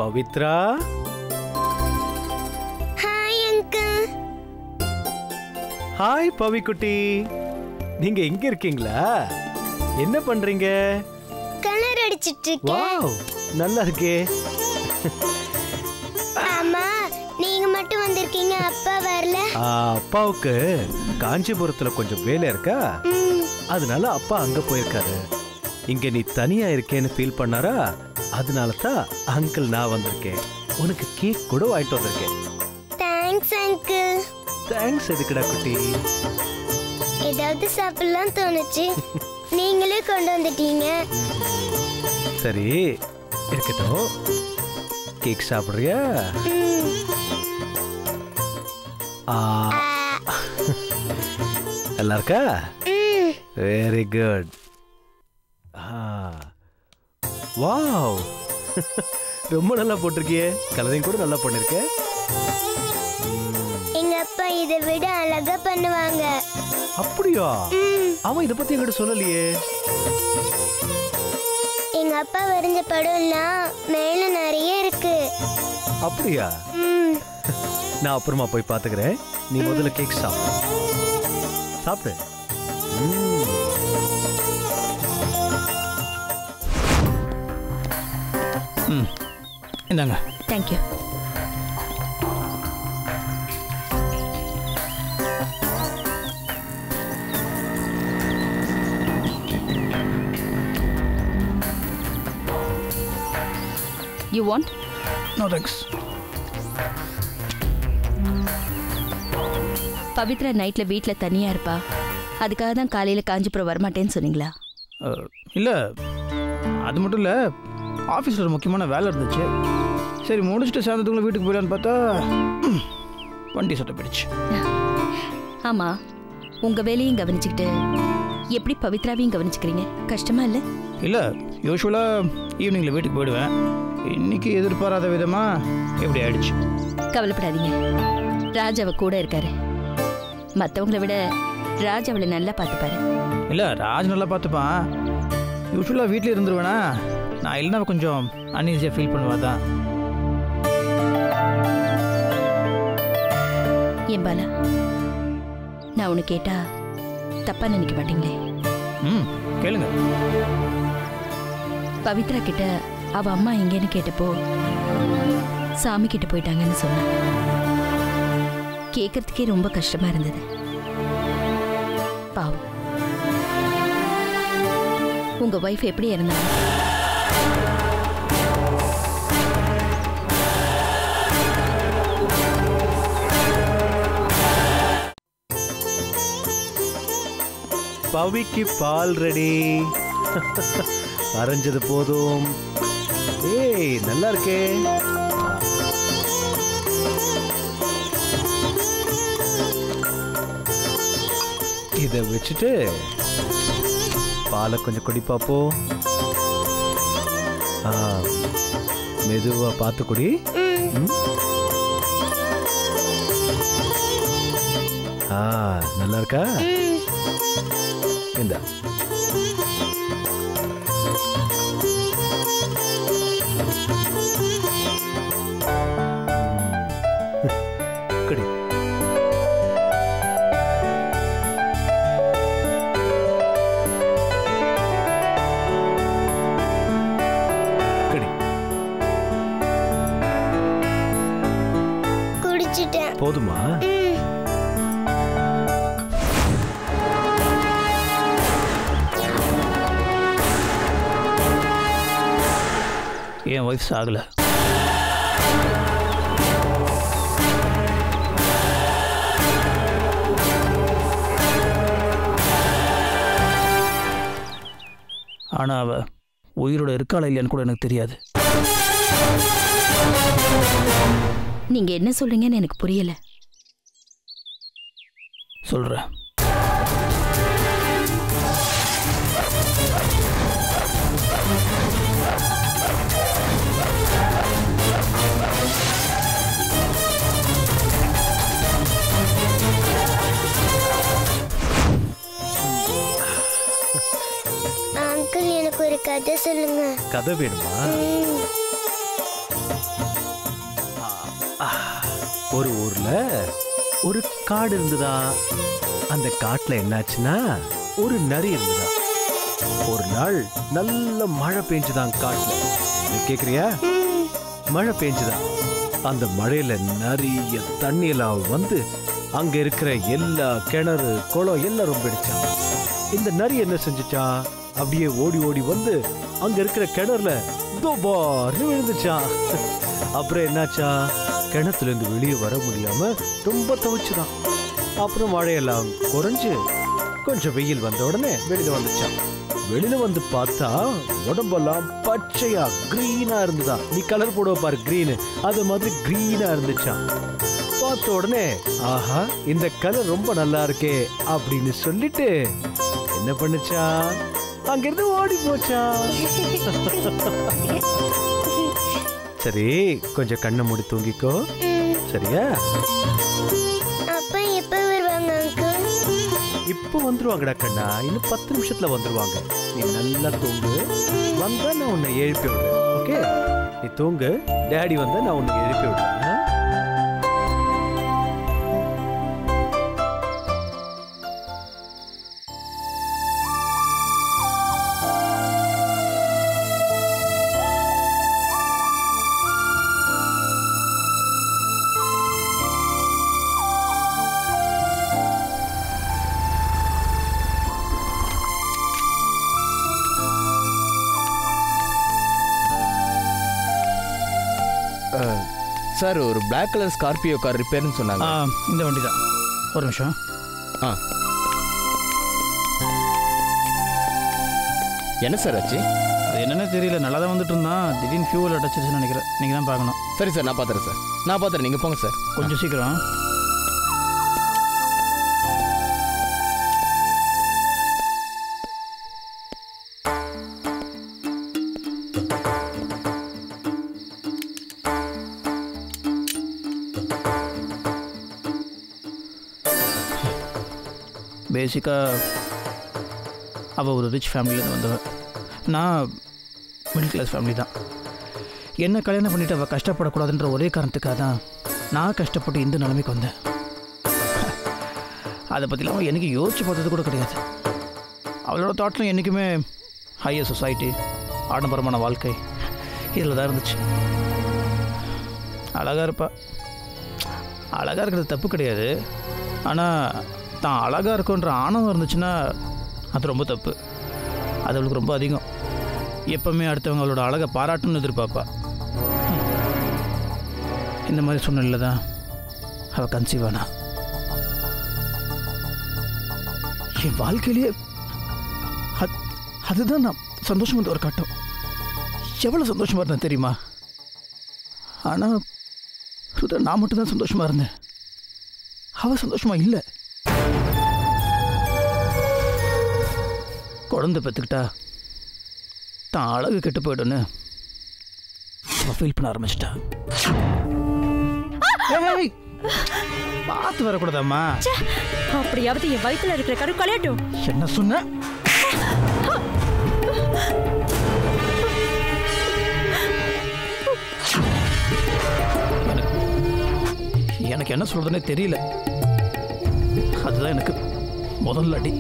Pavithra hi uncle hi பவிக்குட்டி நீங்க எங்க இருக்கீங்களா என்ன பண்றீங்க கலர் அடிச்சிட்டு இருக்கேன் வாவ் நல்லா இருக்கே ஆமா நீங்க மட்டும் வந்திருக்கீங்க அப்பா வரல ஆ, அப்பாவுக்கு காஞ்சிபுரத்துல கொஞ்சம் வேலை இருக்கா ம், அதனால அப்பா அங்க போயிருக்காரு இங்க நீ தனியா இருக்கேன்னு ஃபீல் பண்ணாரா அதனால தான் அங்கிள் நான் வந்திருக்கேன் உனக்கு கேக் கூட வாங்கிட்டு வந்திருக்கேன் தேங்க்ஸ் அங்கிள் தேங்க்ஸ் எதுக்குடா குட்டி ஏதாவது சாப்பிடலாம் தோணுச்சு நீங்களே கொண்டு வந்துட்டீங்க சரி இருக்கட்டும் கேக் சாப்பிடுறியா ம், ஆ, ஆ, நல்லா இருக்கா ம், வெரி குட் வாவ் ரொம்ப நல்லா போட்டிருக்கியே கலரையும் கூட நல்லா பண்ணிருக்க எங்க அப்பா இதை விட அழகா பண்ணுவாங்க அப்படியா ம், அவன் இத பத்தி என்கிட்ட சொல்லலையே எங்க அப்பா வரைஞ்ச படம்லாம் மேல நிறைய இருக்கு அப்படியா ம், நான் அப்புறமா போய் பாத்துக்கிறேன் நீ முதல்ல கேக் சாப்பிடு சாப்பிடு ம். ம் இந்தாங்க thank you you want no thanks Pavithra நைட்ல வீட்ல தனியா இருப்பா அதுக்காக தான் காலையில காஞ்சிபுரம் வரமாட்டேன்னு சொன்னீங்களா இல்லை அது மட்டும் இல்லை ஆஃபீஸில் ஒரு முக்கியமான வேலை இருந்துச்சு சரி முடிச்சுட்டு சாயந்தரத்துக்குள்ள வீட்டுக்கு போயிடலான்னு பார்த்தா ம், வண்டி சட்டை போயிடுச்சு ஆமா உங்க வேலையும் கவனிச்சுக்கிட்டு எப்படி பவித்ராவையும் கவனிச்சுக்கிறீங்க கஷ்டமா இல்ல இல்லை யூஸ்வலாக ஈவினிங்கில் வீட்டுக்கு போயிடுவேன் இன்னைக்கு எதிர்பாராத விதமாக இப்படி ஆயிடுச்சு கவலைப்படாதீங்க ராஜ் அவ கூட இருக்காரு மத்தவங்கள விட ராஜ் அவளை நல்லா பார்த்துப்பாரு இல்லை ராஜ் நல்லா பார்த்துப்பான் யூஸ்வலாக வீட்டில் இருந்துருவேனா நான் இல்லைன்னா கொஞ்சம் அன்ஈஸியாக ஃபீல் பண்ணுவா தான் ஏன் பாலா நான் உனக்கு கேட்டா தப்பா நினைக்க மாட்டீங்களே ம் கேளுங்க பவித்ரா கிட்ட அவ அம்மா எங்கேன்னு கேட்டப்போ சாமி கிட்ட போயிட்டாங்கன்னு சொன்னா கேட்கறதுக்கே ரொம்ப கஷ்டமா இருந்தது பாவம் உங்க ஒய்ஃப் எப்படி இருந்தாங்க பவிக்கு பால் ரெடி அரைஞ்சது போதும் ஏய் நல்லா இருக்கே இதை வச்சுட்டு பாலை கொஞ்சம் குடி பாப்போம் ஆ, மெதுவா பார்த்து குடி ம். ம். ஆ நல்லா இருக்கா ம். இந்த குடி குடி குடிச்சிட்டேன் போதுமா ம். என் ஒய்ஃப் சாகலை ஆனால் அவ உயிரோட இருக்காளா இல்லையான்னு கூட எனக்கு தெரியாது நீங்க என்ன சொல்றீங்கன்னு எனக்கு புரியல சொல்கிறேன் அங்கிள் எனக்கு ஒரு கதை சொல்லுங்க கதை வேணுமா ம். ஒரு ஊர்ல ஒரு காடு இருந்ததா அந்த காட்டுல என்னாச்சுன்னா ஒரு நரி இருந்ததா ஒரு நாள் நல்ல மழை பெஞ்சுதான் காட்டுல நீ கேக்குறியா மழை பெஞ்சுதான் அந்த மழையில நிறைய தண்ணி எல்லாம் வந்து அங்க இருக்கிற எல்லா கிணறு குளம் எல்லாம் ரொம்ப அடிச்சான் இந்த நரி என்ன செஞ்சுச்சான் அப்படியே ஓடி ஓடி வந்து அங்க இருக்கிற கிணறுல தோபார்னு விழுந்துச்சான் அப்புறம் என்னாச்சா கிணத்துல இருந்து வெளியே வர முடியாம ரொம்ப தவிச்சுதான் அப்புறம் மழையெல்லாம் குறைஞ்சு கொஞ்சம் வெயில் வந்த உடனே வெளியில வந்துச்சான் வெளியில வந்து பார்த்தா உடம்பெல்லாம் பச்சையா கிரீனா இருந்ததா நீ கலர் போடுவ பாரு கிரீனு அது மாதிரி கிரீனா இருந்துச்சான் பார்த்த உடனே ஆஹா இந்த கலர் ரொம்ப நல்லா இருக்கே அப்படின்னு சொல்லிட்டு என்ன பண்ணுச்சா அங்கிருந்து ஓடி போச்சா சரி கொஞ்சம் கண்ணை மூடி தூங்கிக்கோ ம், சரியா அப்பா எப்ப வருவாங்க அங்கிள் இப்போ வந்துருவாங்கடா கண்ணா இன்னும் பத்து நிமிஷத்துல வந்துருவாங்க நீ நல்லா தூங்கு வந்தா நான் உன்னை எழுப்பி விடுறேன் ஓகே நீ தூங்கு டேடி வந்தா நான் உன்னை எழுப்பி விடுறேன் ஆ? சார் ஒரு Black கலர் ஸ்கார்பியோ கார் ரிப்பேர்னு ஆ சொன்னாங்க இந்த வண்டி தான் ஒரு நிமிஷம் ஆ என்ன சார் ஆச்சு அது என்னன்னே தெரியல நல்லா தான் வந்துட்டு இருந்தான் திடீர்னு ஃபியூவல் அடைச்சிருச்சுன்னு நினைக்கிறேன் நீங்கள் தான் பார்க்கணும் சரி சார் நான் பார்த்துறேன் சார் நான் பார்த்துறேன் நீங்கள் போங்க சார் கொஞ்சம் சீக்கிரம் பேசிக்காக அவள் ஒரு ரிச் ஃபேமிலியிலேருந்து வந்தவள் நான் மிடில் கிளாஸ் ஃபேமிலி தான் என்ன கல்யாணம் பண்ணிட்டு அவள் கஷ்டப்படக்கூடாதுன்ற ஒரே காரணத்துக்காக தான் நான் கஷ்டப்பட்டு இந்த நிலைமைக்கு வந்தேன் அதை பற்றிலாம் அவள் எனக்கு யோசிச்சு பார்த்தது கூட கிடையாது அவளோட தாட்டிலும் என்றைக்குமே ஹையர் சொசைட்டி ஆடம்பரமான வாழ்க்கை இதில் தான் இருந்துச்சு அழகாக இருப்பா அழகாக இருக்கிறது தப்பு கிடையாது ஆனால் தான் அழகாக இருக்குன்ற ஆணவம் இருந்துச்சுன்னா அது ரொம்ப தப்பு அது அவளுக்கு ரொம்ப அதிகம் எப்பவுமே அடுத்தவங்க அவளோட அழகை பாராட்டணும்னு எதிர்பார்ப்பா இந்த மாதிரி சூழ்நிலையில தான் அவள் கன்சீவ் ஆனா என் வாழ்க்கையிலேயே அது- அதுதான் நான் சந்தோஷம் வந்து ஒரு கட்டம் எவ்வளோ சந்தோஷமா இருந்தேன் தெரியுமா ஆனால் ருத்ரா நான் மட்டும்தான் சந்தோஷமா இருந்தேன் அவள் சந்தோஷமா இல்லை குழந்தை பெற்றுக்கிட்டா தான் அழகு கெட்டு போயிடுன்னு அவள் ஃபீல் பண்ண ஆரம்பிச்சிட்டா ஏய், பார்த்து வரக்கூடாதாம்மா அப்படியாவது என் வயித்துல இருக்கிற கரு கலையட்டும் என்ன சொன்ன எனக்கு- எனக்கு என்ன சொல்றதுனே தெரியல அதுதான் எனக்கு முதல் அடி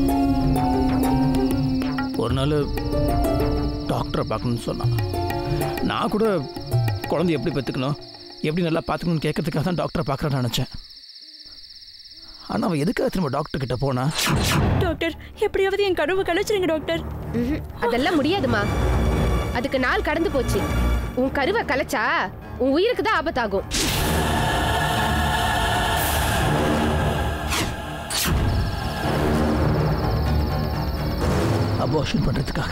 ஒரு நாள் டாக்டரை பார்க்கணும்னு சொன்னான் நான் கூட குழந்தை எப்படி பெற்றுக்கணும் எப்படி நல்லா பார்த்துக்கணும்னு கேட்கறதுக்காக தான் டாக்டரை பார்க்குறேன்னு நினச்சேன் ஆனால் அவன் எதுக்காக திரும்ப டாக்டர் கிட்ட போனா டாக்டர் எப்படியாவது என் கருவை கழிச்சிருங்க டாக்டர் ம்ஹும். அதெல்லாம் முடியாதுமா அதுக்கு நாள் கடந்து போச்சு உன் கருவை கலைச்சா உன் உயிருக்கு தான் ஆபத்தாகும் அபார்ஷன் பண்ணுறதுக்காக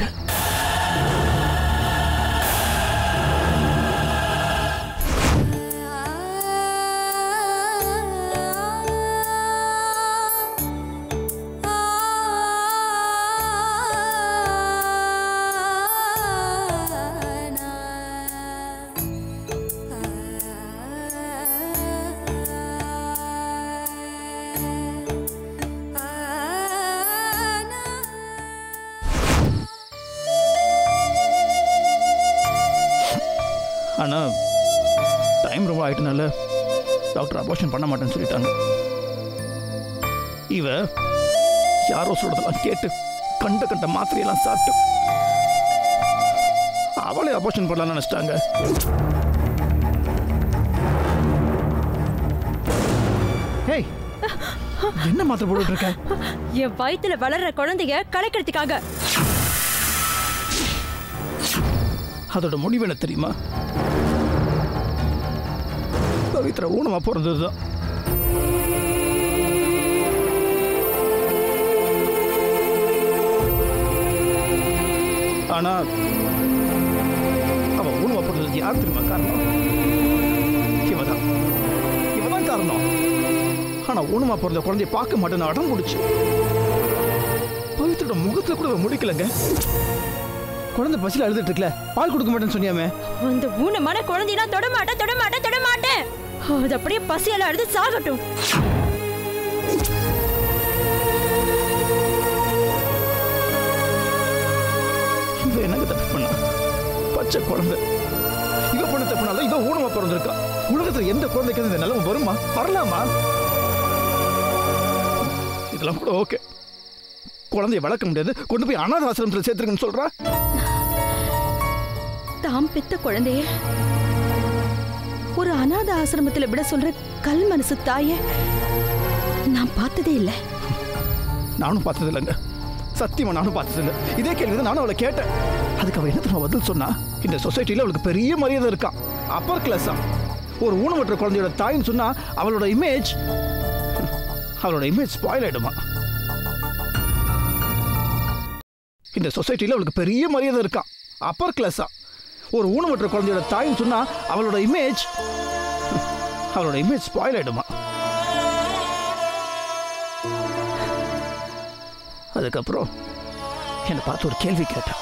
ஆ அதனால டாக்டர் அபார்ஷன் பண்ண மாட்டேன்னு சொல்லிட்டாங்க இவ யாரோ சொல்றதெல்லாம் கேட்டு கண்ட கண்ட மாத்திரையெல்லாம் சாப்பிட்டு அவளே அபார்ஷன் பண்ணலாம்னு நினைச்சிட்டாங்க ஏய் என்ன மாத்திரை போட்டுட்டு இருக்க என் வயித்துல வளர்ற குழந்தைய கலைக்கிறதுக்காக அதோட முடிவு என்ன தெரியுமா பவித்ரா ஊனமா பிறந்தது தான் ஆனா அவ ஊனமா பிறந்தது யார் தெரியுமா காரணம் இவதான் இவதான் காரணம் ஆனா ஊனமா பிறந்த குழந்தைய பார்க்க மாட்டேன்னு அடம் பிடிச்சு பவித்ரோட முகத்துல கூட இவ முடிக்கலங்க குழந்தை பசியில் அழுதுட்டு இருக்கல பால் கொடுக்க மாட்டேன்னு சொன்னியாமே அந்த ஊனமான குழந்தைய நான் தொட மாட்டேன் தொட மாட்டேன் தொட மாட்டேன் அது அப்படியே பசியால அழுது சாகட்டும் இவ என்னங்க தப்பு பண்ணா பச்சை குழந்தை இவ பண்ண தப்புனால இவ ஊனமா பிறந்திருக்கா உலகத்துல எந்த குழந்தைக்கு இந்த நிலைமை வருமா வரலாமா இதெல்லாம் கூட ஓகே குழந்தைய வளர்க்க முடியாது கொண்டு போய் அனாத ஆசிரமத்தில் சேர்த்துருக்குன்னு சொல்றா தாம் பெத்த குழந்தைய ஒரு அனாத ஆசிரமத்துல விட சொல்ற கல் மனசு தாய நான் பார்த்ததே இல்லை நானும் பார்த்தது இல்லைங்க சத்தியமா நானும் பார்த்தது இல்லை இதே கேள்வி தான் நானும் அவளை கேட்டேன் அதுக்கு அவள் என்ன தெரியுமா பதில் சொன்னா இந்த சொசைட்டில அவளுக்கு பெரிய மரியாதை இருக்கான் அப்பர் கிளாஸா ஒரு ஊனமற்ற குழந்தையோட தாயின்னு சொன்னா அவளோட இமேஜ் அவளோட இமேஜ் ஸ்பாயில் ஆயிடுமா இந்த சொசைட்டில அவளுக்கு பெரிய மரியாதை இருக்கான் அப்பர் கிளாஸா ஒரு ஊனமற்ற குழந்தையோட தாயின்னு சொன்னா அவளோட இமேஜ் அவளோட இமேஜ் ஸ்பாயில் ஆயிடுமா அதுக்கப்புறம் என்னை பார்த்து ஒரு கேள்வி கேட்டான்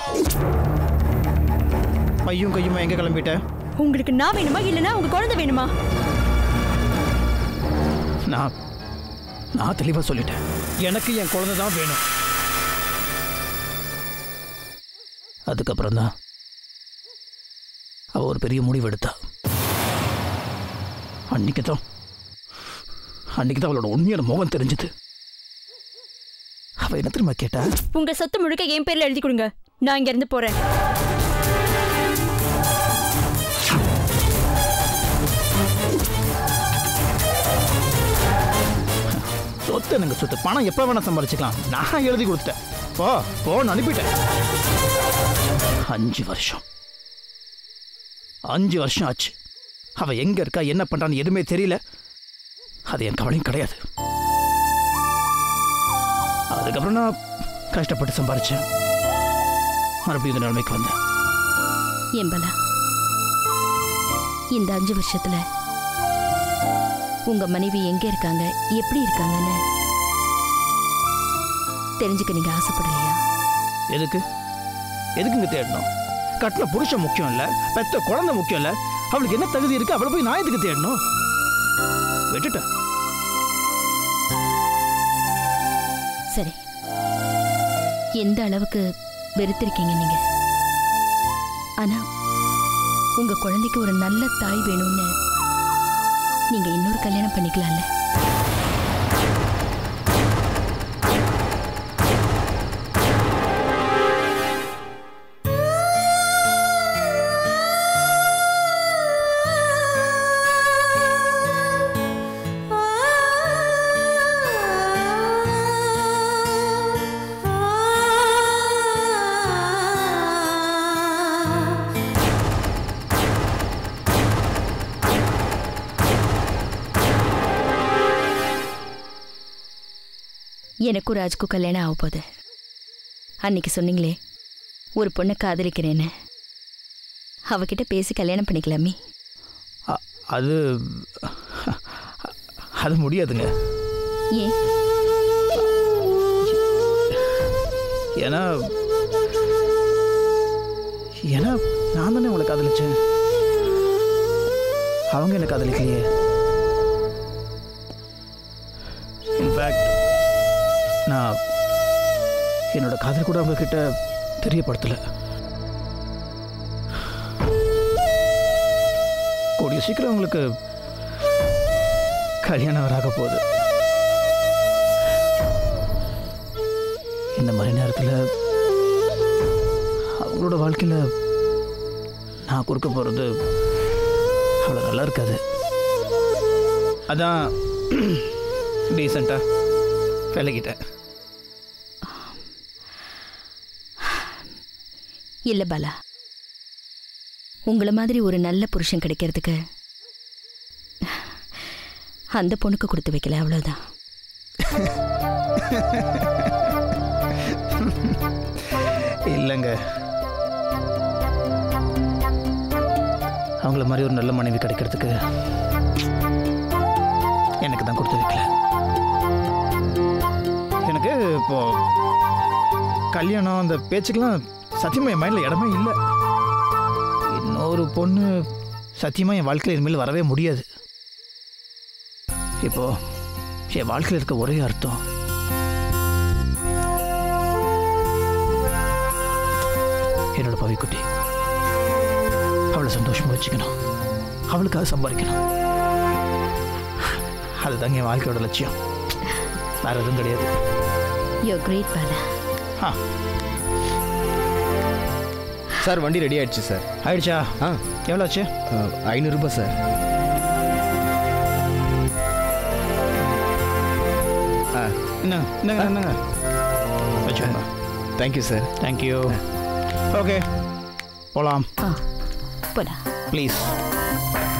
பையும் கையுமா எங்க கிளம்பிட்ட உங்களுக்கு நான் வேணுமா இல்லனா உங்க குழந்தை வேணுமா நான் நான் தெளிவா சொல்லிட்டேன் எனக்கு என் குழந்தை தான் வேணும் அதுக்கப்புறம் தான் அவ ஒரு பெரிய முடிவு எடுத்தா அன்னைக்கு தான் அன்னைக்கு தான் அவளோட உண்மையான முகம் தெரிஞ்சது அவ என்ன தெரியுமா கேட்டா உங்க சொத்து முழுக்க என் பேர்ல எழுதி கொடுங்க நான் இங்க இருந்து போறேன் சொத்து எனக்கு சொத்து பணம் எப்போ வேணா சம்பாரிச்சுக்கலாம் நான் எழுதி கொடுத்துட்டேன் போ போன்னு அனுப்பிட்டேன் அஞ்சு வருஷம் அஞ்சு வருஷம் ஆச்சு அவ எங்க இருக்கா என்ன பண்றான்னு எதுவுமே தெரியல அது என் கவலையும் கிடையாது அதுக்கப்புறம் நான் கஷ்டப்பட்டு சம்பாரிச்சேன் மறுபடியும் இந்த நிலைமைக்கு வந்தேன் எம்பலா இந்த அஞ்சு வருஷத்துல உங்க மனைவி எங்க இருக்காங்க எப்படி இருக்காங்கன்னு தெரிஞ்சுக்க நீங்க ஆசைப்படலையா எதுக்கு எதுக்குங்க தேடணும் கட்டின புருஷன் முக்கியம் இல்ல பெத்த குழந்தை முக்கியம் இல்ல அவளுக்கு என்ன தகுதி இருக்கு அவளை போய் நான் எதுக்கு தேடணும் விட்டுட்டேன் சரி எந்த அளவுக்கு வெறுத்திருக்கீங்க நீங்க ஆனா உங்க குழந்தைக்கு ஒரு நல்ல தாய் வேணும்னு நீங்க இன்னொரு கல்யாணம் பண்ணிக்கலாம்ல எனக்கும் ராஜ்க்கும் கல்யாணம் ஆக போகுது அன்னைக்கு சொன்னீங்களே ஒரு பொண்ணை காதலிக்கிறேன்னு அவகிட்ட பேசி கல்யாணம் பண்ணிக்கலாமே அ- அது அது முடியாதுங்க ஏன் ஏன்னா ஏன்னா நான் தானே உங்களை காதலிச்சேன் அவங்க என்ன காதலிக்கலையே இன்ஃபேக்ட் நான் என்னோட காதல் கூட அவங்க கிட்ட தெரியப்படுத்தல கூடிய சீக்கிரம் உங்களுக்கு கல்யாணம் வராக போகுது இந்த மாதிரி நேரத்தில் அவங்களோட வாழ்க்கையில் நான் கொடுக்க போகிறது அவ்வளோ நல்லா இருக்காது அதான் டீசெண்டாக விலகிட்டேன் இல்ல பாலா உங்கள மாதிரி ஒரு நல்ல புருஷன் கிடைக்கிறதுக்கு அந்த பொண்ணுக்கு கொடுத்து வைக்கல அவ்வளவுதான் இல்லைங்க அவங்கள மாதிரி ஒரு நல்ல மனைவி கிடைக்கிறதுக்கு எனக்கு தான் கொடுத்து வைக்கல எனக்கு இப்போ கல்யாணம் அந்த பேச்சுக்கெல்லாம் சத்தியமாக என் மைண்டில் இடமே இல்லை இன்னொரு பொண்ணு சத்தியமாக என் வாழ்க்கையில் இனிமேல் வரவே முடியாது இப்போ என் வாழ்க்கையில் இருக்க ஒரே அர்த்தம் என்னோட பவிக்குட்டி அவளை சந்தோஷமா வச்சுக்கணும் அவளுக்காக சம்பாதிக்கணும் அதுதாங்க என் வாழ்க்கையோட லட்சியம் வேற எதுவும் கிடையாது யோ கிரேட் பாலா ஆ சார் வண்டி ரெடி ஆயிடுச்சு சார் ஆயிடுச்சா ஆ எவ்வளோ ஆச்சு ஐநூறுரூபா சார் ஆ என்ன என்னங்க என்னங்க வச்சுக்கோங்க தேங்க்யூ சார் தேங்க்யூ ஓகே போகலாம் ஆ போலாம் ப்ளீஸ்